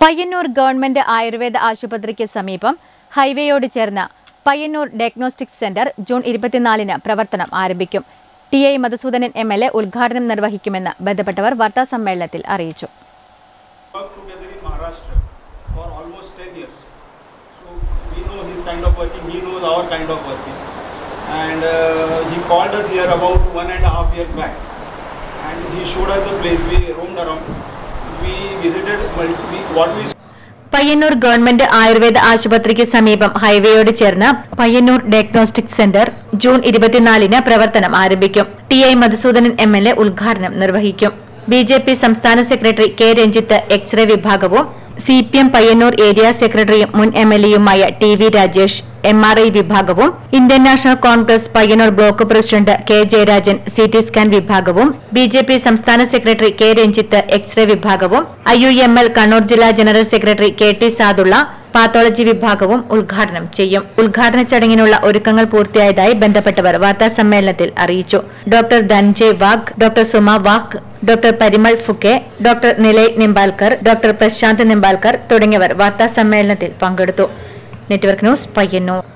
Payyanur government ayurveda ആശുപത്രിക്ക് സമീപം ഹൈവേയോട് ചേർന്ന പയ്യന്നൂർ ഡയഗ്നോസ്റ്റിക് സെന്റർ ജൂൺ ഇരുപത്തിനാലിന് പ്രവർത്തനം ആരംഭിക്കും T I Madhusoodanan M L A ഉദ്ഘാടനം നിർവഹിക്കുമെന്ന് ബന്ധപ്പെട്ടവർ വാർത്താസമ്മേളനത്തിൽ അറിയിച്ചു worked together in Maharashtra for almost 10 years. So we know his kind of working, he knows our kind of working. And uh, he called us here about one and a half years back. And he showed us the place. We roamed around. We visited multi- we, what we Payyanur government ayurveda ആശുപത്രിക്ക് സമീപം ഹൈവേയോട് ചേർന്ന Payyanur diagnostic centre June ഇരുപത്തിനാലിന് പ്രവർത്തനം ആരംഭിക്കും T I Madhusoodanan M L A ഉദ്ഘാടനം നിർവഹിക്കും B J P സംസ്ഥാന secretary K Ranjith x ray വിഭാഗവും C P M Payyanur area സെക്രട്ടറിയും മുൻ എം എൽ എയുമായ T V Rajesh M R I വിഭാഗവും Indian National Congress Payyanur block president K Jayarajan C T scan വിഭാഗവും B J P സംസ്ഥാന സെക്രട്ടറി കെ രഞ്ജിത്ത് എക്സ്റേ വിഭാഗവും I U M L Kannur ജില്ലാ general secretary K T സാദുള്ള pathology വിഭാഗവും ഉദ്ഘാടനം ചെയ്യും ഉദ്ഘാടന ചടങ്ങിനുള്ള ഒരുക്കങ്ങൾ പൂർത്തിയായതായി ബന്ധപ്പെട്ടവർ വാർത്താസമ്മേളനത്തിൽ അറിയിച്ചു doctor Dhananjay Wagh doctor Suma Wagh doctor Parimal Phuke doctor Nilay Nimbalkar doctor Prashant Nimbalkar തുടങ്ങിയവർ വാർത്താസമ്മേളനത്തിൽ പങ്കെടുത്തു നെറ്റ്വർക്ക് ന്യൂസ് പയ്യന്നൂർ